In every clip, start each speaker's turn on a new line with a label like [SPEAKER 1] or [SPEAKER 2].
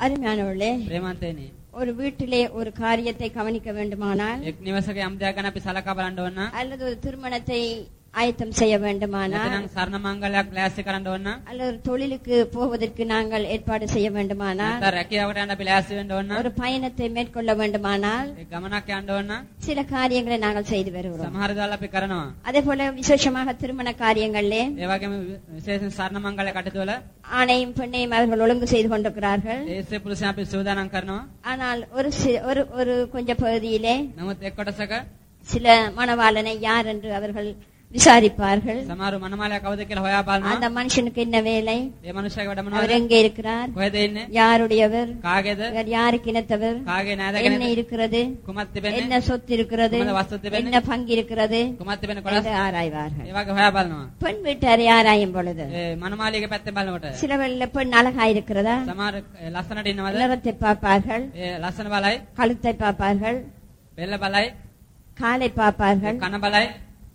[SPEAKER 1] அருமையானவர்களே
[SPEAKER 2] ප්‍රේමන්තේනි
[SPEAKER 1] ஒரு வீட்டிலே ஒரு காரியத்தை கவனிக்க வேண்டுமானால்
[SPEAKER 2] එක් නිවසක යම් දෙයක් ගැන අපි සලකා බලන්න ඕන නම්
[SPEAKER 1] அல்லது ஒரு திருமணத்தை ஆயத்தம் செய்ய வேண்டுமானால்
[SPEAKER 2] නැත්නම් සරණ මංගලයක් ලෑස්ති කරන්න ඕන නම්
[SPEAKER 1] அல்லது ஒரு தொழிலுக்கு போவதற்கு நாங்கள் ஏற்பாடு செய்ய வேண்டுமானால்
[SPEAKER 2] නැත්නම් රැකියාවට යන්න අපි ලෑස්ති වෙන්න ඕන නම්
[SPEAKER 1] ஒரு பயணத்தை மேற்கொள்ள வேண்டுமானால்
[SPEAKER 2] ඒ ගමනක් යන්න ඕන නම්
[SPEAKER 1] சில காரியங்களை நாங்கள் செய்து வருகிறோம்
[SPEAKER 2] සමහර දේවල් අපි කරනවා
[SPEAKER 1] அதே போல விசேஷமாக திருமண காரியங்களிலே
[SPEAKER 2] ඒ වගේම විශේෂයෙන් සරණ මංගල කටයුතු වල
[SPEAKER 1] ஆணையும் பெண்ணையும் அவர்கள் ஒழுங்கு செய்து கொண்டிருக்கிறார்கள்
[SPEAKER 2] ඒසේ පුරුෂයන් අපි සූදානම් කරනවා
[SPEAKER 1] ஆனால் ஒரு சி- ஒரு ஒரு கொஞ்ச பகுதியிலே
[SPEAKER 2] නමුත් එක් කොටසක
[SPEAKER 1] சில மணவாளனை யார் என்று அவர்கள் விசாரிப்பார்கள்
[SPEAKER 2] සමහර මනමාලයා කවුද කියලා හොයා බලනවා
[SPEAKER 1] அந்த மனுஷனுக்கு என்ன வேலை
[SPEAKER 2] ඒ මනුස්සයාගේ වැඩ
[SPEAKER 1] அவர்
[SPEAKER 2] මොනවද
[SPEAKER 1] எங்கே இருக்கிறார்
[SPEAKER 2] කොහෙද ඉන්නේ
[SPEAKER 1] யாருடையவர்
[SPEAKER 2] කාගේද
[SPEAKER 1] இவர் யாருக்கு இனத்தவர்
[SPEAKER 2] කාගේ
[SPEAKER 1] என்ன
[SPEAKER 2] නෑදගෙනද
[SPEAKER 1] இருக்கிறது
[SPEAKER 2] කුමක් තිබෙන්නේ
[SPEAKER 1] என்ன சொத்து இருக்கிறது
[SPEAKER 2] குமத வஸ்து திபெන්නේ?
[SPEAKER 1] என்ன பங்கு இருக்கிறது
[SPEAKER 2] කුමක් තිබෙන කොටස්
[SPEAKER 1] என்று ஆராய்வார்கள்
[SPEAKER 2] ඒ වගේ හොයා බලනවා
[SPEAKER 1] பெண் வீட்டாரை ஆராயும் பொழுது
[SPEAKER 2] ඒ මනමාලියගේ පැත්තෙන් බලනකොට
[SPEAKER 1] சில வேளையில பெண் அழகா இருக்கிறதா
[SPEAKER 2] සමහර ඒ ලස්සනට ඉන්නවද
[SPEAKER 1] நிறத்தை பார்ப்பார்கள்
[SPEAKER 2] ඒ ලස්සන බලයි
[SPEAKER 1] கழுத்தை பார்ப்பார்கள்
[SPEAKER 2] බෙල්ල බලයි
[SPEAKER 1] காலை பார்ப்பார்கள்
[SPEAKER 2] කන බලයි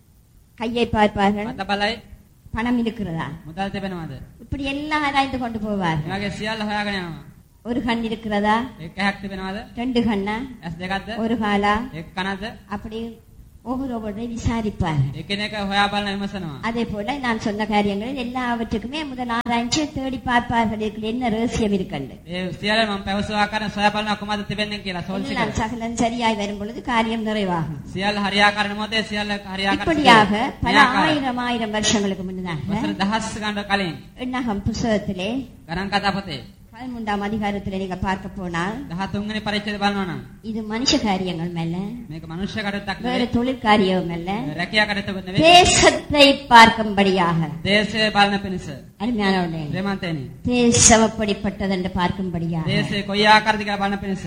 [SPEAKER 1] கையை பார்ப்பார்கள்
[SPEAKER 2] අත බලයි
[SPEAKER 1] பணம் இருக்கிறதா
[SPEAKER 2] මුදල් තිබෙනවද
[SPEAKER 1] இப்படி எல்லாம் ஆராய்ந்து கொண்டு போவார்கள்
[SPEAKER 2] මේ වගේ සියල්ල හොයාගෙන යනවා
[SPEAKER 1] ஒரு கண் இருக்கிறதா
[SPEAKER 2] එක් ඇහක් තිබෙනවද
[SPEAKER 1] ரெண்டு கண்ணா
[SPEAKER 2] ඇස් දෙකක්ද
[SPEAKER 1] ஒரு காலா
[SPEAKER 2] එක් කනද
[SPEAKER 1] அப்படி ஒவ்வொருவரை விசாரிப்பார்கள்
[SPEAKER 2] එකිනෙක හොයා බලන විමසනවා
[SPEAKER 1] அதே போல நான் சொன்ன காரியங்கள் எல்லாவற்றுக்குமே முதல் ஆராய்ச்சி தேடி பார்ப்பார்கள் இதுக்குள்ள என்ன ரகசியம் இருக்கண்டு
[SPEAKER 2] ඒ සියල්ල මම පැවසුව ආකාරයෙන් සොයා බලනවා කුමක්ද තිබෙන්නේ කියලා සෝල්සික
[SPEAKER 1] எல்லாம் சகலம் சரியாய் வரும் பொழுது காரியம் நிறைவாகும்
[SPEAKER 2] සියල්ල හරියාකාරන මොතේ සියල්ල හරියාකාර
[SPEAKER 1] இப்படியாக பல ஆயிரம் ஆயிரம் வருஷங்களுக்கு முன்னதாக
[SPEAKER 2] වසර දහස් ගණන් කලින්
[SPEAKER 1] எண்ணகம் புஸ்தகத்திலே
[SPEAKER 2] ගණන් කතා පොතේ
[SPEAKER 1] பதிமூன்றாம் அதிகாரத்திலே நீங்க பார்க்க போனால்
[SPEAKER 2] 13 වෙනි පරිච්ඡේදය බලනවා නම්
[SPEAKER 1] இது மனுஷ காரியங்கள் அல்ல
[SPEAKER 2] මේක මනුෂ්‍ය කටයුත්තක්
[SPEAKER 1] வேறு
[SPEAKER 2] නෙවෙයි
[SPEAKER 1] தொழிற்காரியம் அல்ல
[SPEAKER 2] රැකියා කටයුත්තක් නෙවෙයි
[SPEAKER 1] தேசத்தை பார்க்கும்படியாக
[SPEAKER 2] දේශය බලන පිණිස
[SPEAKER 1] அருமையானவர்களே
[SPEAKER 2] ප්‍රේමන්තේනි
[SPEAKER 1] தேசம் எப்படிப்பட்டது என்று பார்க்கும்படியாக
[SPEAKER 2] දේශය කොයි ආකාරද කියලා බලන පිණිස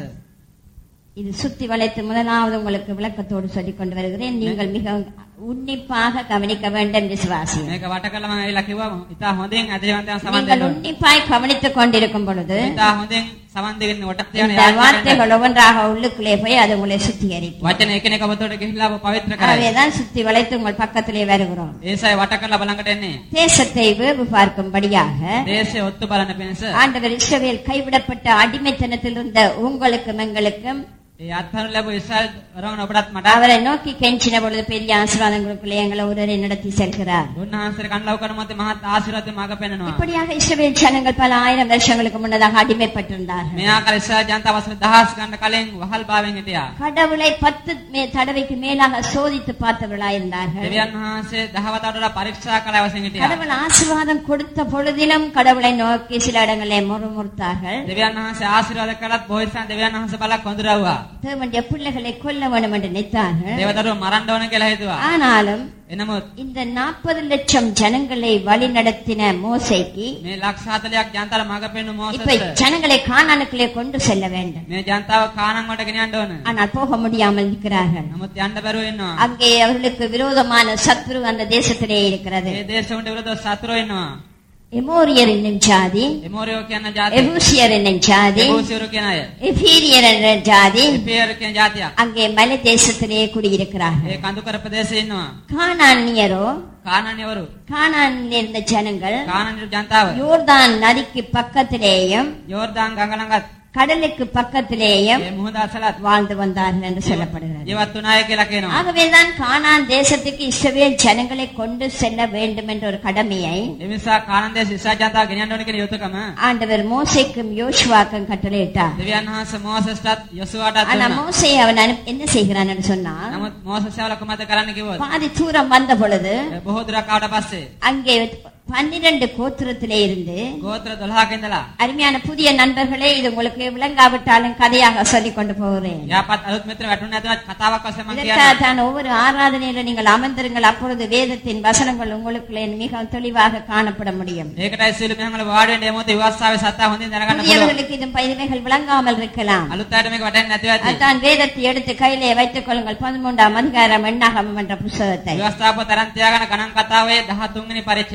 [SPEAKER 1] இது சுத்தி வளைத்து முதலாவது உங்களுக்கு விளக்கத்தோடு சொல்லிக் கொண்டு வருகிறேன் நீங்கள் மிக உன்னிப்பாக கவனிக்க வேண்டும் விசுவாசி
[SPEAKER 2] මේක වට කළා මම ඇවිල්ලා කිව්වා ඉතා හොඳින් අධිවන්තයන් සමන්
[SPEAKER 1] நீங்கள்
[SPEAKER 2] දෙන්න ඕනේ.
[SPEAKER 1] உன்னிப்பாய் கவனித்துக் கொண்டிருக்கும் பொழுது
[SPEAKER 2] ඉතා හොඳින් සමන් දෙගෙන වට තියන
[SPEAKER 1] இந்த வார்த்தைகள் ஒவ்வொன்றாக உள்ளுக்குள்ளே போய் அது உங்களை சுத்திகரிக்கும்
[SPEAKER 2] වචන එකිනෙක ඔබතොට ගිහිල්ලා ඔබ පවිත්‍ර කරයි.
[SPEAKER 1] ஆகவேதான் சுத்தி வளைத்து உங்கள் பக்கத்திலே வருகிறோம்
[SPEAKER 2] ඒසයි වට කරලා බලංගට එන්නේ.
[SPEAKER 1] தேசத்தை வேவு பார்க்கும்படியாக
[SPEAKER 2] දේශය ඔත්තු බලන පිණිස
[SPEAKER 1] ஆண்டவர் இஸ்ரவேல் கைவிடப்பட்ட அடிமைத்தனத்தில் இருந்த உங்களுக்கும் எங்களுக்கும்
[SPEAKER 2] ඒ අත්හරු ලැබු ඉස්රායල් වරවන ඔබටත් මට
[SPEAKER 1] அவரை நோக்கி கெஞ்சின பொழுது பெரிய ஆசீர்வாதங்களுக்குள்ளே எங்களை ஒருவரை நடத்தி செல்கிறார்
[SPEAKER 2] උන්වහන්සේ කන්ලව් කරන මොතේ මහත් ආශිර්වාද මඟ පෙන්වනවා.
[SPEAKER 1] இப்படியாக இஸ்ரவேல் ஜனங்கள் பல ஆயிரம் வருஷங்களுக்கு முன்னதாக அடிமைப்பட்டிருந்தார்கள்
[SPEAKER 2] මේ ආකාර ඉස්රායල් ජනතාව වසර දහස් ගණන් කලින් වහල් භාවයෙන් හිටියා.
[SPEAKER 1] கடவுளை பத்து மே- தடவைக்கு மேலாக சோதித்து பார்த்தவர்களாயிருந்தார்கள்
[SPEAKER 2] දෙවියන් වහන්සේ දහවතාවට වඩා පරීක්ෂා කළ අවසන් හිටියා.
[SPEAKER 1] கடவுள் ஆசீர்வாதம் கொடுத்த பொழுதிலும் கடவுளை நோக்கி சில இடங்களிலே முறுமுறுத்தார்கள்
[SPEAKER 2] දෙවියන් වහන්සේ ආශිර්වාද කළත් බොහෝ ඉස්සන් දෙවියන් වහන්සේ බලක් කොඳුරවුවා.
[SPEAKER 1] தேவனுடைய பிள்ளைகளை கொல்ல வேண்டும் என்று நினைத்தார்கள்
[SPEAKER 2] දේවදරුව මරන්න ඕන කියලා හිතුවා.
[SPEAKER 1] ஆனாலும்
[SPEAKER 2] එනමුත්
[SPEAKER 1] இந்த நாற்பது லட்சம் ஜனங்களை வழி நடத்தின மோசைக்கு
[SPEAKER 2] මේ ලක්ෂ 40ක් ජනතාව මඟ පෙන්වු
[SPEAKER 1] இப்ப
[SPEAKER 2] මෝසස්
[SPEAKER 1] ஜனங்களை கானானுக்குள்ளே கொண்டு செல்ல வேண்டும்
[SPEAKER 2] මේ ජනතාව කානන් වලට ගෙනියන්න ඕන.
[SPEAKER 1] ஆனால் போக முடியாமல் இருக்கிறார்கள்
[SPEAKER 2] නමුත් යන්න බැරුව ඉන්නවා.
[SPEAKER 1] அங்கே அவர்களுக்கு விரோதமான சத்ரு அந்த தேசத்திலே இருக்கிறது
[SPEAKER 2] මේ දේශවලට විරුද්ධව සතුරු ඉන්නවා.
[SPEAKER 1] எமோரியர் என்னும் ஜாதி
[SPEAKER 2] එමෝරියෝ කියන ජාතිය.
[SPEAKER 1] எபூசியர் என்னும் ஜாதி
[SPEAKER 2] එබෝසියරු කියන අය.
[SPEAKER 1] எபீரியர் என்ற ஜாதி
[SPEAKER 2] එපියරු කියන ජාතියක්.
[SPEAKER 1] அங்கே மலை தேசத்திலே குடியிருக்கிறார்கள்
[SPEAKER 2] ඒ කඳුකර ප්‍රදේශයේ ඉන්නවා.
[SPEAKER 1] கானானியரோ
[SPEAKER 2] කානන්‍යවරු.
[SPEAKER 1] கானானில் இருந்த ஜனங்கள்
[SPEAKER 2] කානන්‍ය ජනතාව.
[SPEAKER 1] யோர்தான் நதிக்கு பக்கத்திலேயும்
[SPEAKER 2] යෝර්දාන් ගඟ ළඟත්
[SPEAKER 1] கடலுக்கு பக்கத்திலேயும்
[SPEAKER 2] මේ මුහුද අසලත්
[SPEAKER 1] வாழ்ந்து வந்தார்கள் என்று சொல்லப்படுகிறது
[SPEAKER 2] ජීවත් වුණාය කියලා කියනවා.
[SPEAKER 1] ஆகவேதான் கானான் தேசத்துக்கு இஸ்ரவேல் ஜனங்களை கொண்டு செல்ல வேண்டும் என்ற ஒரு கடமையை
[SPEAKER 2] ඒ නිසා කානන් දේශ ඉස්රායල් ජනතාව ගෙනියන්න ඕන කියන යුතුයකම
[SPEAKER 1] ஆண்டவர் மோசைக்கும் யோசுவாக்கும் கட்டளையிட்டார்
[SPEAKER 2] දෙවියන් වහන්සේ මෝසස්ටත් යොසුවාටත්
[SPEAKER 1] ஆனா
[SPEAKER 2] දුන්නා.
[SPEAKER 1] மோசை அவன் அனுப்ப- என்ன செய்கிறான் என்று சொன்னால்
[SPEAKER 2] නමුත් මෝසස් යවල කොහමද කරන්න කිව්වොත්
[SPEAKER 1] பாதி தூரம் வந்த பொழுது
[SPEAKER 2] බොහෝ දුරක් ආවට පස්සේ
[SPEAKER 1] அங்கே பன்னிரண்டு கோத்திரத்திலே இருந்து
[SPEAKER 2] ගෝත්‍ර 12ක ඉඳලා
[SPEAKER 1] அருமையான புதிய நண்பர்களே இது உங்களுக்கு விளங்காவிட்டாலும் கதையாக சொல்லிக் கொண்டு போகிறேன்
[SPEAKER 2] යාපත් අලුත් මිත්‍ර වැටුනේ නැතුව කතාවක් වශයෙන් මම
[SPEAKER 1] இதற்காக
[SPEAKER 2] කියන්නම්.
[SPEAKER 1] தான் ஒவ்வொரு ஆராதனையில நீங்கள் அமர்ந்திருங்கள் அப்பொழுது வேதத்தின் வசனங்கள் உங்களுக்குள்ளே மிக தெளிவாக காணப்பட முடியும்
[SPEAKER 2] ඒකටයි සීල මෙහමල වාඩි වෙන්න එමොත විවස්සාවේ සත්‍ය හොඳින් දැනගන්න පුළුවන්.
[SPEAKER 1] புதியவர்களுக்கு இது பயிர்வைகள் விளங்காமல் இருக்கலாம்
[SPEAKER 2] අලුත් අයට මේක වැටෙන්නේ නැතිව ඇති.
[SPEAKER 1] அதான் வேதத்தை எடுத்து கையிலே வைத்துக் கொள்ளுங்கள் பதிமூன்றாம் அதிகாரம் எண்ணாகம் என்ற புஸ்தகத்தை
[SPEAKER 2] විවස්සාව තරම් තියාගෙන ගණන් කතාවේ 13 වෙනි පරිච්ඡේදය.
[SPEAKER 1] அதை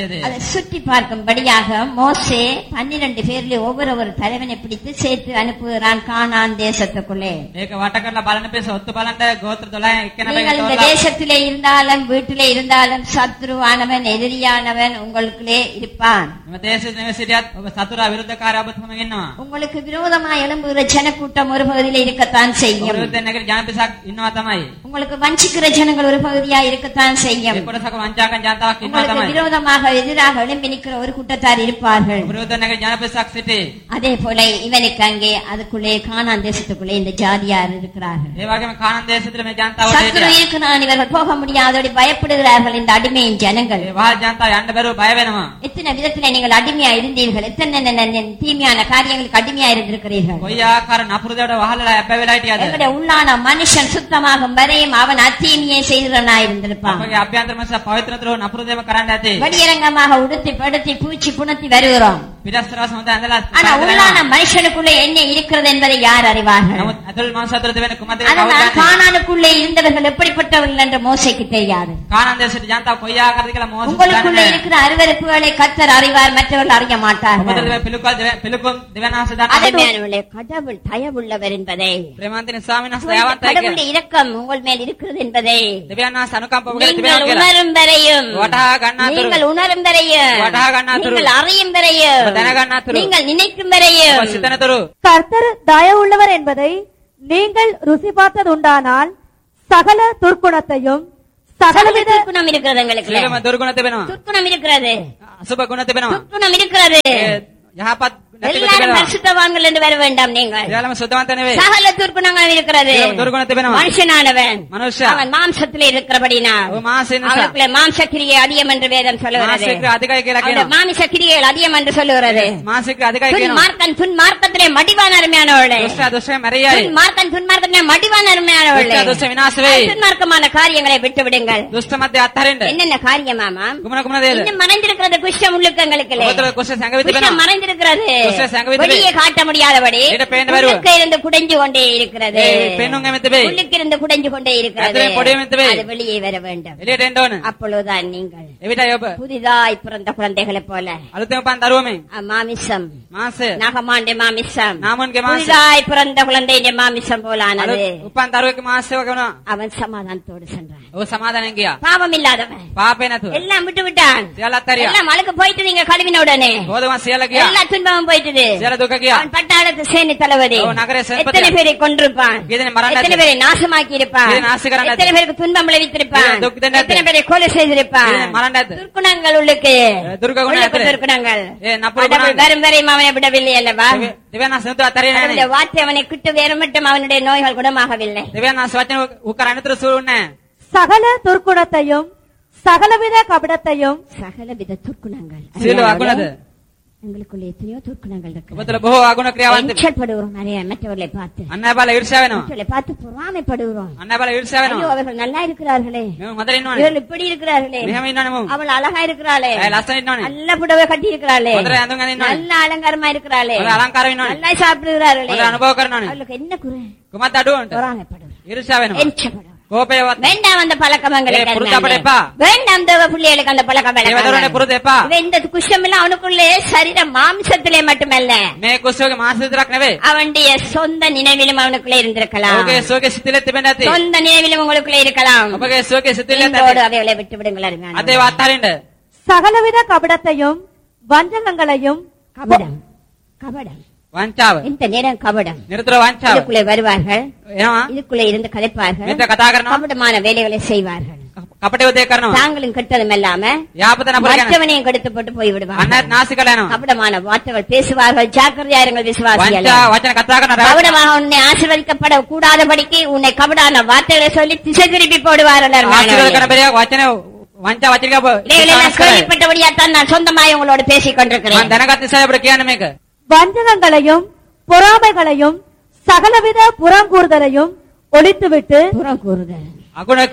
[SPEAKER 1] சுற்றி பார்க்கும்படியாக மோசே பன்னிரண்டு பேர்ல ஒவ்வொரு ஒரு தலைவனை பிடித்து சேர்த்து அனுப்புகிறான் கானான் தேசத்துக்குள்ளே
[SPEAKER 2] ඒක වට කරලා බලන්න පිස ඔත්තු බලන්න ගෝත්‍ර 12 එක්කෙනා
[SPEAKER 1] நீங்கள் இந்த
[SPEAKER 2] බැග
[SPEAKER 1] தேசத்திலே இருந்தாலும் வீட்டிலே இருந்தாலும் சத்ருவானவன் எதிரியானவன் உங்களுக்குள்ளே இருப்பான்
[SPEAKER 2] මෙම දේශේ නිවසිටියත් ඔබ සතුරා විරුද්ධකාරය ඔබ තුමම ඉන්නවා.
[SPEAKER 1] உங்களுக்கு விரோதமாய் எழும்புகிற ஜனக்கூட்டம் ஒரு பகுதியில் இருக்கத்தான்
[SPEAKER 2] ඔබ
[SPEAKER 1] செய்யும்
[SPEAKER 2] විරුද්ධ නැගිට ජනපිසක් ඉන්නවා තමයි.
[SPEAKER 1] உங்களுக்கு வஞ்சிக்கிற ஜனங்கள் ஒரு பகுதியா இருக்கத்தான் செய்யும்
[SPEAKER 2] ඒ කොටසක වංචාකන් ජනතාවක් ඉන්නවා
[SPEAKER 1] உங்களுக்கு
[SPEAKER 2] තමයි.
[SPEAKER 1] விரோதமாக எதிராக எழும்பி நிற்கிற ஒரு கூட்டத்தார் இருப்பார்கள்
[SPEAKER 2] ඔබ විරුද්ධ නැගිට ජනපිසක් සිටී.
[SPEAKER 1] அதே போல இவனுக்கு அங்கே அதுக்குள்ளே கானான் தேசத்துக்குள்ளே இந்த ஜாதியார் இருக்கிறார்கள்
[SPEAKER 2] ඒ වගේම කානන් දේශத்துல මේ ජනතාවට
[SPEAKER 1] சத்ரு
[SPEAKER 2] හිටියා.
[SPEAKER 1] இருக்கிறான் இவர்கள் போக முடியாதபடி பயப்படுகிறார்கள் இந்த அடிமையின் ஜனங்கள்
[SPEAKER 2] ඒ වහල් ජනතාව යන්න බැරුව බය වෙනවා.
[SPEAKER 1] எத்தனை விதத்துல நீங்கள் அடிமையா இருந்தீர்கள் எத்தனை ந- ந- ந- தீமையான காரியங்களுக்கு அடிமையா இருந்திருக்கிறீர்கள்
[SPEAKER 2] කොයි ආකාර නපුරුදවට වහලලා ඇබ්බ වෙලා හිටියද?
[SPEAKER 1] எங்களுடைய உள்ளான மனுஷன் சுத்தமாகும் வரையும் அவன் அத்தீமையை செய்கிறவனா இருந்திருப்பான்
[SPEAKER 2] අපගේ අභ්‍යන්තර මනස පවිත්‍රතර නපුරුදේම කරන්න ඇති.
[SPEAKER 1] வெளியரங்கமாக உடுத்தி படுத்தி பூச்சி புணத்தி வருகிறோம்
[SPEAKER 2] පිටස්තරව හොඳ ඇඳලා
[SPEAKER 1] ஆனா உள்ளான மனுஷனுக்குள்ளே என்ன இருக்கிறது என்பதை யார் அறிவார்கள்
[SPEAKER 2] නමුත් ඇතුල් මනස ඇතුළත වෙන කුමක්ද
[SPEAKER 1] அதனால்
[SPEAKER 2] කවුද දන්නේ?
[SPEAKER 1] கானானுக்குள்ளே இருந்தவர்கள் எப்படிப்பட்டவர்கள் என்று மோசைக்கு தெரியாது
[SPEAKER 2] කානන් දේශයට ජනතාව කොයි ආකාරද කියලා මෝසස්
[SPEAKER 1] உங்களுக்குள்ளே
[SPEAKER 2] දන්නේ
[SPEAKER 1] இருக்கிற அருவருப்புகளை கத்தர் அறிவார் மற்றவர்கள் அறிய மாட்டார்கள்
[SPEAKER 2] ඔබට පිළිකුල් පිළිකුල් දෙවනාස දන්නේ
[SPEAKER 1] அருமையானவர்களே, கடவுள் தயவுள்ளவர் என்பதை
[SPEAKER 2] ප්‍රේමන්තින ස්වාමීන් වහන්සේ දයාවන්තයි කියලා.
[SPEAKER 1] கடவுளுடைய இரக்கம் உங்கள் மேல் இருக்கிறது என்பதை
[SPEAKER 2] දෙවියන් වහන්සේ අනුකම්පාව ඔබ ගැන
[SPEAKER 1] நீங்கள்
[SPEAKER 2] තිබෙනවා කියලා.
[SPEAKER 1] உணரும் வரையும்
[SPEAKER 2] වටහා ගන්නාතුරු
[SPEAKER 1] நீங்கள் உணரும் வரையும்
[SPEAKER 2] වටහා ගන්නාතුරු
[SPEAKER 1] நீங்கள் அறியும் வரையும்
[SPEAKER 2] ඔබ දැනගන්නාතුරු
[SPEAKER 1] நீங்கள் நினைக்கும் வரையும்
[SPEAKER 2] ඔබ සිතනතුරු
[SPEAKER 3] கர்த்தர் தயவுள்ளவர் என்பதை நீங்கள் ருசி பார்த்ததுண்டானால் சகல துர்க்குணத்தையும் சகலவித
[SPEAKER 1] துர்க்குணம் இருக்கிறது எங்களுக்கு
[SPEAKER 2] සියලුම දුර්ගුණ තිබෙනවා.
[SPEAKER 1] துர்க்குணம் இருக்கிறது
[SPEAKER 2] අසුබ ගුණ තිබෙනවා.
[SPEAKER 1] துர்க்குணம் இருக்கிறது
[SPEAKER 2] ඒ යහපත් නැතිව
[SPEAKER 1] எல்லாரும்
[SPEAKER 2] තිබෙනවා.
[SPEAKER 1] பரிசுத்தவான்கள் என்று வர வேண்டாம் நீங்கள்
[SPEAKER 2] සියලුම සුද්ධවන්ත නෙවෙයි.
[SPEAKER 1] சகல துர்க்குணங்கள் இருக்கிறது
[SPEAKER 2] සියලුම දුර්ගුණ තිබෙනවා.
[SPEAKER 1] மனுஷனானவன்
[SPEAKER 2] මනුෂ්‍ය
[SPEAKER 1] அவன் மாம்சத்திலே இருக்கிறபடினா
[SPEAKER 2] ඔබ මාසෙ නිසා
[SPEAKER 1] அவனுக்குள்ள மாம்சக்கிரியை அதிகம் என்று வேதம் சொல்லுகிறது
[SPEAKER 2] මාසික අධිකයි කියලා
[SPEAKER 1] அவனுடைய
[SPEAKER 2] කියනවා.
[SPEAKER 1] மாமிச கிரியைகள் அதிகம் என்று சொல்லுகிறது
[SPEAKER 2] මාසික අධිකයි කියනවා.
[SPEAKER 1] துன்மார்க்கன் துன்மார்க்கத்திலே மடிவான அருமையானவளே
[SPEAKER 2] දුෂ්ට දුෂ්ට මැරියයි.
[SPEAKER 1] துன்மார்க்கன் துன்மார்க்கத்திலே மடிவான அருமையானவளே
[SPEAKER 2] දුෂ්ට දුෂ්ට විනාශ වෙයි.
[SPEAKER 1] துன்மார்க்கமான காரியங்களை விட்டு விடுங்கள்
[SPEAKER 2] දුෂ්ට මැද අත්හරින්න.
[SPEAKER 1] என்னென்ன காரியமாமா
[SPEAKER 2] කුමන කුමන දේද?
[SPEAKER 1] இன்னும் மறைந்திருக்கிறது குஷ்டம் உள்ளுக்கங்களுக்கு
[SPEAKER 2] ඔබතර කුෂ සංගවිත
[SPEAKER 1] குஷ்டம்
[SPEAKER 2] වෙනවා.
[SPEAKER 1] மறைந்திருக்கிறது
[SPEAKER 2] குஷ்டம் சங்கவித்து
[SPEAKER 1] வெளியே காட்ட முடியாதபடி
[SPEAKER 2] ඊට පේන්න බැරුව.
[SPEAKER 1] உள்ளுக்கு இருந்து குடைஞ்சு கொண்டே இருக்கிறது
[SPEAKER 2] ඒ පෙන්නුම් ඇමෙත වෙයි.
[SPEAKER 1] உள்ளுக்கு இருந்து குடைஞ்சு கொண்டே இருக்கிறது
[SPEAKER 2] ඇතුලෙන් පොඩි වෙමින් තිබේ.
[SPEAKER 1] அது வெளியே வர வேண்டும்
[SPEAKER 2] එළියට එන්න ඕන.
[SPEAKER 1] அப்பொழுதுதான் நீங்கள்
[SPEAKER 2] එවිටයි ඔබ
[SPEAKER 1] புதிதாய் பிறந்த குழந்தைகளைப் போல
[SPEAKER 2] අලුතෙන් උපන් දරුවමෙන්
[SPEAKER 1] அ, மாமிசம்
[SPEAKER 2] මාසය
[SPEAKER 1] நகமாண்ட மாமிசம்
[SPEAKER 2] නාමන්ගේ මාසය
[SPEAKER 1] புதிதாய் பிறந்த குழந்தையின் மாமிசம் போலானது
[SPEAKER 2] අලුත් උපන් දරුවෙක් මාසය වගේ වුණා.
[SPEAKER 1] அவன் சமாதானத்தோடு சென்றான்
[SPEAKER 2] ඔබ සමාදානෙන් ගියා.
[SPEAKER 1] பாவம் இல்லாதவன்
[SPEAKER 2] පාපේ නැතුව.
[SPEAKER 1] எல்லாம் விட்டு விட்டான்
[SPEAKER 2] සියල්ලත් හරියා.
[SPEAKER 1] எல்லாம் அழுக்கு போயிட்டு நீங்க கழுவின உடனே
[SPEAKER 2] බෝධම සියල්ල ගියා.
[SPEAKER 1] எல்லா துன்பமும் போயிட்டுது
[SPEAKER 2] සියල්ල දුක ගියා.
[SPEAKER 1] அவன் பட்டாளத்து சேனை தளபதி
[SPEAKER 2] ஓ, நகர சேனாபதி.
[SPEAKER 1] எத்தனை பேரை கொண்டிருப்பான்
[SPEAKER 2] கீதனை மரண
[SPEAKER 1] எத்தனை பேரை நாசமாக்கி இருப்பான்
[SPEAKER 2] கீதனை நாசகரன்
[SPEAKER 1] எத்தனை பேருக்கு துன்பம் விளைவித்திருப்பான்
[SPEAKER 2] கீதனை துக்கு தண்டனை.
[SPEAKER 1] எத்தனை பேரை கொலை செய்திருப்பான்
[SPEAKER 2] கீதனை மரண
[SPEAKER 1] துர்க்குணங்கள் உள்ளுக்கு
[SPEAKER 2] துர்க்க குணம்
[SPEAKER 1] உள்ளுக்கு
[SPEAKER 2] எத்தனை?
[SPEAKER 1] துர்க்குணங்கள்
[SPEAKER 2] ஏ, நப்புறு
[SPEAKER 1] கடவுள்
[SPEAKER 2] குணம்.
[SPEAKER 1] வரும் வரையும் அவனை விடவில்லை அல்லவா
[SPEAKER 2] දෙවියන් වහන්සේ නුතු අතරින්
[SPEAKER 1] அவனுடைய
[SPEAKER 2] නැහැ.
[SPEAKER 1] வார்த்தை அவனை கிட்டு வேறு மட்டும் அவனுடைய நோய்கள் குணமாகவில்லை
[SPEAKER 2] දෙවියන් වහන්සේ වචන උකර අනිතර සූන්නේ.
[SPEAKER 3] சகல துர்க்குணத்தையும் சகலவித கபடத்தையும்
[SPEAKER 1] சகல வித துர்க்குணங்கள்
[SPEAKER 2] සියලු අගුණද
[SPEAKER 1] எங்களுக்குள்ள எத்தனையோ துர்க்குணங்கள் இருக்கு
[SPEAKER 2] ඔබතල බොහෝ අගුණ ක්‍රියාවන්ත.
[SPEAKER 1] எச்சப்படுகிறோம் நிறைய மற்றவர்களை பார்த்து
[SPEAKER 2] අන්න බල ඊර්ෂ්‍යා වෙනවා.
[SPEAKER 1] மற்றவர்களை பார்த்து பொறாமைப்படுகிறோம்
[SPEAKER 2] අන්න බල ඊර්ෂ්‍යා
[SPEAKER 1] ஐயோ
[SPEAKER 2] වෙනවා.
[SPEAKER 1] அவர்கள் நல்லா இருக்கிறார்களே
[SPEAKER 2] මෙව හොඳට ඉන්නවනේ.
[SPEAKER 1] இவர்கள் இப்படி இருக்கிறார்களே
[SPEAKER 2] මෙහෙම ඉන්නවනේ මම.
[SPEAKER 1] அவள் அழகா இருக்கிறாளே
[SPEAKER 2] ඇය ලස්සන ඉන්නවනේ.
[SPEAKER 1] நல்ல புடவை கட்டி இருக்கிறாளே
[SPEAKER 2] හොඳට ඇඳුම් අඳින්නවනේ.
[SPEAKER 1] நல்ல அலங்காரமா இருக்கிறாளே
[SPEAKER 2] හොඳ අලංකාර වෙන්නවනේ.
[SPEAKER 1] நல்லா சாப்பிடுகிறார்களே
[SPEAKER 2] හොඳ අනුභව කරනවනේ.
[SPEAKER 1] அவளுக்கு என்ன குறை
[SPEAKER 2] කුමත් අඩුවන්ට.
[SPEAKER 1] பொறாமைப்படுகிறோம்
[SPEAKER 2] ඊර්ෂ්‍යා වෙනවා.
[SPEAKER 1] எச்சப்படுகிறோம்
[SPEAKER 2] කෝපයවත්.
[SPEAKER 1] வேண்டாம் அந்த பழக்கம்
[SPEAKER 2] ஏய்,
[SPEAKER 1] எங்களுக்கு
[SPEAKER 2] புருத்தப்பட
[SPEAKER 1] அருமையானே.
[SPEAKER 2] எப்பா?
[SPEAKER 1] வேண்டாம் தேவ பிள்ளைகளுக்கு அந்த பழக்கம்
[SPEAKER 2] ඒ වදරනේ
[SPEAKER 1] வழக்கம்
[SPEAKER 2] පුරුදු එපා.
[SPEAKER 1] இவன் இந்த குஷம் எல்லாம் அவனுக்குள்ளே சரீர மாம்சத்திலே மட்டுமல்ல
[SPEAKER 2] මේ කුස්සෝගේ මාස විතරක් නෙවෙයි.
[SPEAKER 1] அவனுடைய சொந்த நினைவிலும் அவனுக்குள்ளே இருந்திருக்கலாம்
[SPEAKER 2] ඔබගේ සෝගේ සිතිලේ තිබෙන්න ඇති.
[SPEAKER 1] சொந்த நினைவிலும் உங்களுக்குள்ளே இருக்கலாம்
[SPEAKER 2] ඔබගේ සෝගේ සිතිලේ
[SPEAKER 1] இன்றோடு
[SPEAKER 2] ඇති.
[SPEAKER 1] அவைகளை விட்டு விடுங்கள் அருமையானே.
[SPEAKER 2] අද ඒවා අත්හරින්න.
[SPEAKER 3] சகலவித கபடத்தையும் வஞ்சகங்களையும்
[SPEAKER 1] கபடம் கபடம்
[SPEAKER 2] වංචාව.
[SPEAKER 1] இந்த நேரம் கபடம்
[SPEAKER 2] නිරතුර වංචාව.
[SPEAKER 1] இதுக்குள்ளே வருவார்கள்
[SPEAKER 2] එනවා.
[SPEAKER 1] இதுக்குள்ளே இருந்து கலைப்பார்கள்
[SPEAKER 2] මෙතන කතා කරනවා.
[SPEAKER 1] கபடமான வேலைகளை செய்வார்கள்
[SPEAKER 2] කපටේ උදේ කරනවා.
[SPEAKER 1] தாங்களும் கெட்டதும் இல்லாம
[SPEAKER 2] යාපත නපර ගැන.
[SPEAKER 1] மற்றவனையும் கெடுத்து போட்டு போய்
[SPEAKER 2] අන්නත්
[SPEAKER 1] விடுவார்கள்
[SPEAKER 2] නාසිකල යනවා.
[SPEAKER 1] கபடமான வார்த்தைகள் பேசுவார்கள் ஜாக்கிரதையா இருங்கள் விசுவாசிகள்
[SPEAKER 2] වංචා වචන කතා කරන රාජ.
[SPEAKER 1] கபடமாக உன்னை ஆசீர்வதிக்கப்பட கூடாதபடிக்கு உன்னை கபடான வார்த்தைகளை சொல்லி திசை திருப்பி போடுவார்கள்
[SPEAKER 2] ආශිර්වාද කරන
[SPEAKER 1] அருமையானவர்களே.
[SPEAKER 2] බැරිය වචන වංචා වචනික
[SPEAKER 1] இவைகளை நான் கேள்விப்பட்டபடியாத்தான் நான் சொந்தமாய் உங்களோடு பேசிக்
[SPEAKER 2] මම
[SPEAKER 1] கொண்டிருக்கிறேன்
[SPEAKER 2] දැනගත් නිසා අපිට කියන්න මේක.
[SPEAKER 3] வஞ்சகங்களையும் பொறாமைகளையும் சகலவித புறங்கூறுதலையும் ஒழித்துவிட்டு
[SPEAKER 1] புறம் கூறுதல்
[SPEAKER 2] අගුණකින්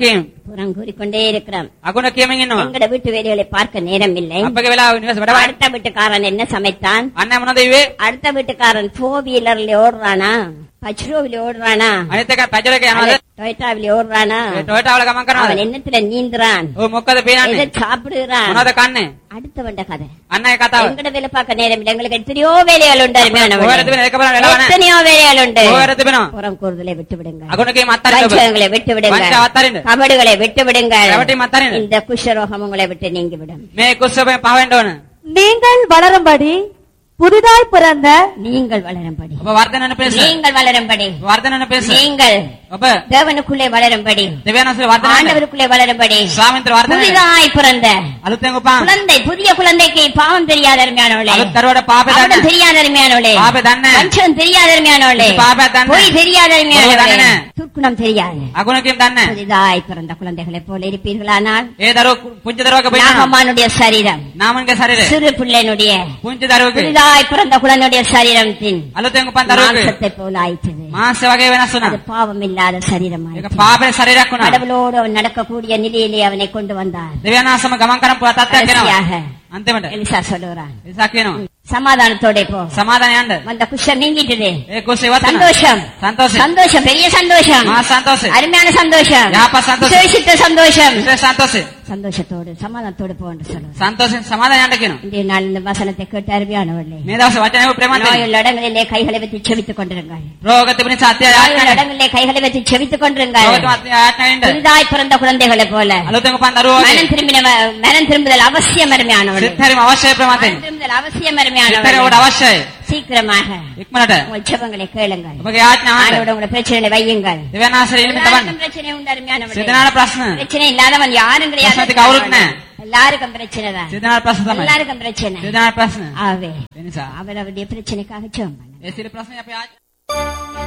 [SPEAKER 1] புறம் கூறிக்கொண்டே இருக்கிறோம்
[SPEAKER 2] අගුණ කියමින් ඉන්නවා.
[SPEAKER 1] எங்கட வீட்டு வேலைகளை பார்க்க நேரம் இல்லை
[SPEAKER 2] අපගේ වෙලාව නිවස වැඩ වඩ.
[SPEAKER 1] அடுத்த வீட்டுக்காரன் என்ன சமைத்தான்
[SPEAKER 2] අන්න මොනවද ඉවේ?
[SPEAKER 1] அடுத்த வீட்டுக்காரன் ஃபோர் வீலர்ல ஓடுறானா பச்ரோவில ஓடுறானா
[SPEAKER 2] අනිත් එක පැජර් එක යනවාද?
[SPEAKER 1] டொயட்டாவில ஓடுறானா
[SPEAKER 2] ඒ ටොයටා වල ගමන්
[SPEAKER 1] அவன்
[SPEAKER 2] කරනවාද?
[SPEAKER 1] என்னத்துல நீந்துறான்
[SPEAKER 2] ඔව් මොකද
[SPEAKER 1] எதை
[SPEAKER 2] පේන්නේ?
[SPEAKER 1] சாப்பிடுறான்
[SPEAKER 2] මොනවද කන්නේ?
[SPEAKER 1] அடுத்தவண்ட கதை
[SPEAKER 2] අන්න ඒ කතාව.
[SPEAKER 1] எங்கட வேலை பார்க்க நேரம் இல்லை எங்களுக்கு எத்தனையோ வேலைகள் உண்டு அருமையானவர்களே.
[SPEAKER 2] ඔයාලා තිබෙන එක බලන්න වෙලාව නැහැ.
[SPEAKER 1] எத்தனையோ வேலைகள் உண்டு
[SPEAKER 2] ඔයාලා තිබෙනවා.
[SPEAKER 1] புறம் கூறுதலை விட்டு விடுங்க
[SPEAKER 2] අගුණ කීම අත්හරින්න ඔබ.
[SPEAKER 1] வஞ்சகங்களை விட்டு விடுங்க
[SPEAKER 2] වංචාව අත්හරින්න.
[SPEAKER 1] கபடுகளை விட்டு விடுங்கள்
[SPEAKER 2] රැවටීම් අත්හරින්න.
[SPEAKER 1] இந்த குஷ்டரோகம் உங்களை விட்டு நீங்கிவிடும்
[SPEAKER 2] මේ කුස්සබෙන් පහවෙන්න ඕන.
[SPEAKER 3] நீங்கள் வளரும்படி புதிதாய் பிறந்த
[SPEAKER 1] நீங்கள் வளரும்படி
[SPEAKER 2] ඔබ වර්ධනන පෙස.
[SPEAKER 1] நீங்கள் வளரும்படி
[SPEAKER 2] වර්ධනන පෙස.
[SPEAKER 1] நீங்கள்
[SPEAKER 2] ඔබ
[SPEAKER 1] தேவனுக்குள்ளே வளரும்படி
[SPEAKER 2] දෙවියන්වහන්සේ වර්ධනන.
[SPEAKER 1] ஆண்டவருக்குள்ளே வளரும்படி
[SPEAKER 2] ස්වාමීන්ද්‍ර වර්ධනන.
[SPEAKER 1] புதிதாய் பிறந்த
[SPEAKER 2] අලුතෙන් උපන්.
[SPEAKER 1] குழந்தை புதிய குழந்தைக்கு பாவம் தெரியாத அருமையானவளே
[SPEAKER 2] අලුත් දරුවට පාපේ
[SPEAKER 1] அவடம்
[SPEAKER 2] දන්න.
[SPEAKER 1] தெரியாத அருமையானவளே
[SPEAKER 2] පාපේ දන්නේ.
[SPEAKER 1] வஞ்சம் தெரியாத அருமையானவளே
[SPEAKER 2] இது பாபா தானே.
[SPEAKER 1] பொய் தெரியாத
[SPEAKER 2] பொய்
[SPEAKER 1] அருமையானவளே
[SPEAKER 2] தானே.
[SPEAKER 1] துர்க்குணம் தெரியாது
[SPEAKER 2] අගුණ කීම දන්නේ.
[SPEAKER 1] புதிதாய் பிறந்த குழந்தைகளைப் போல இருப்பீர்களானால்
[SPEAKER 2] ඒ දරුවෝ පුංචි දරුවක බින්නවා.
[SPEAKER 1] நாகமானுடைய சரீரம்
[SPEAKER 2] නාමන්ගේ ශරීරය.
[SPEAKER 1] சிறு பிள்ளைனுடைய
[SPEAKER 2] පුංචි දරුවෙකුගේ
[SPEAKER 1] புதிதாய் பிறந்த குழந்தையுடைய சரீரத்தின்
[SPEAKER 2] අලුතෙන් උපන් දරුවෙකුගේ
[SPEAKER 1] மாம்சத்தை போல ஆயிற்று
[SPEAKER 2] මාංශ වගේ වෙනස්
[SPEAKER 1] அது
[SPEAKER 2] වුණා.
[SPEAKER 1] பாவம் இல்லாத
[SPEAKER 2] ඒක
[SPEAKER 1] சரீரமாயிற்று
[SPEAKER 2] පාපේ ශරීරයක් වුණා.
[SPEAKER 1] கடவுளோடு அவன் நடக்கக்கூடிய நிலையிலே அவனை கொண்டு வந்தார்
[SPEAKER 2] දෙවියන්වහන්සේම ගමන් කරන් පුරා තත්ත්වයක්
[SPEAKER 1] கடைசியாக
[SPEAKER 2] වෙනවා. අන්තිමට
[SPEAKER 1] எலிசா சொல்லுகிறான்
[SPEAKER 2] එසා කියනවා.
[SPEAKER 1] சமாதானத்தோட போ
[SPEAKER 2] සමාදාන යන්න.
[SPEAKER 1] வந்த குஷம் நீங்கிட்டுது
[SPEAKER 2] ඒ කුස්සේ ඉවත් වෙනවා.
[SPEAKER 1] சந்தோஷம்
[SPEAKER 2] සන්තෝෂයි.
[SPEAKER 1] சந்தோஷம் பெரிய சந்தோஷம்
[SPEAKER 2] මහා සන්තෝෂයි.
[SPEAKER 1] அருமையான சந்தோஷம்
[SPEAKER 2] யாப்பா சந்தோஷம்.
[SPEAKER 1] விசேஷித்த சந்தோஷம்
[SPEAKER 2] විශේෂ සන්තෝෂයි.
[SPEAKER 1] சந்தோஷத்தோடு சமாதானத்தோடு போ என்று சொல்லுவார்
[SPEAKER 2] සන්තෝෂෙන් සමාදාන යන්න කියනවා.
[SPEAKER 1] இன்றைய நாள் இந்த வசனத்தை கேட்டு அருமையானவர்களே
[SPEAKER 2] මේ දවසේ වචනය ප්‍රේමන්තයි.
[SPEAKER 1] நோயுள்ள இடங்களிலே கைகளை வைத்து செவித்துக் கொண்டிருங்கள்
[SPEAKER 2] රෝග තිබුණේ සත්‍ය
[SPEAKER 1] நோயுள்ள
[SPEAKER 2] ආඥාවෙන්.
[SPEAKER 1] இடங்களிலே கைகளை வைத்து செவித்துக் கொண்டிருங்கள்
[SPEAKER 2] රෝග මාත්‍ය ආඥාවෙන්ද.
[SPEAKER 1] புதிதாய் பிறந்த குழந்தைகளை போல
[SPEAKER 2] අලුතෙන් උපන් දරුවෝ
[SPEAKER 1] மனம் திரும்பின மனம் திரும்புதல் அவசியம் அருமையானவர்களே
[SPEAKER 2] සිත්හැරීම අවශ්‍යයි ප්‍රමාතෙන්.
[SPEAKER 1] மனம் திரும்புதல் அவசியம்
[SPEAKER 2] සිත්හැරීම ඔබට
[SPEAKER 1] அருமையானவர்களே
[SPEAKER 2] අවශ්‍යයි.
[SPEAKER 1] சீக்கிரமாக
[SPEAKER 2] ඉක්මනට
[SPEAKER 1] உங்கள் ஜெபங்களை கேளுங்கள்
[SPEAKER 2] ඔබගේ ආඥාවට
[SPEAKER 1] ஆண்டோட உங்களை பிரச்சனைகளை வையுங்கள்
[SPEAKER 2] දෙවියන්වහන්සේ නිමිත
[SPEAKER 1] எல்லாருக்கும்
[SPEAKER 2] තබන්න.
[SPEAKER 1] பிரச்சனை உண்டு அருமையானவர்களே
[SPEAKER 2] සිතනාන ප්‍රශ්න.
[SPEAKER 1] பிரச்சனை இல்லாதவன் யாரும் கிடையாது
[SPEAKER 2] பிரச்சனைக்கு கவலை இல்லை.
[SPEAKER 1] எல்லாருக்கும் பிரச்சனை தான்
[SPEAKER 2] සිතනාන ප්‍රශ්න තමයි.
[SPEAKER 1] எல்லாருக்கும் பிரச்சனை
[SPEAKER 2] සිතනාන ප්‍රශ්න.
[SPEAKER 1] ஆவே
[SPEAKER 2] ඒ නිසා
[SPEAKER 1] அவர் அவருடைய பிரச்சனைக்காக ஜெபம் பண்ணுங்க
[SPEAKER 2] ඒ සියලු ප්‍රශ්න අපි ආඥා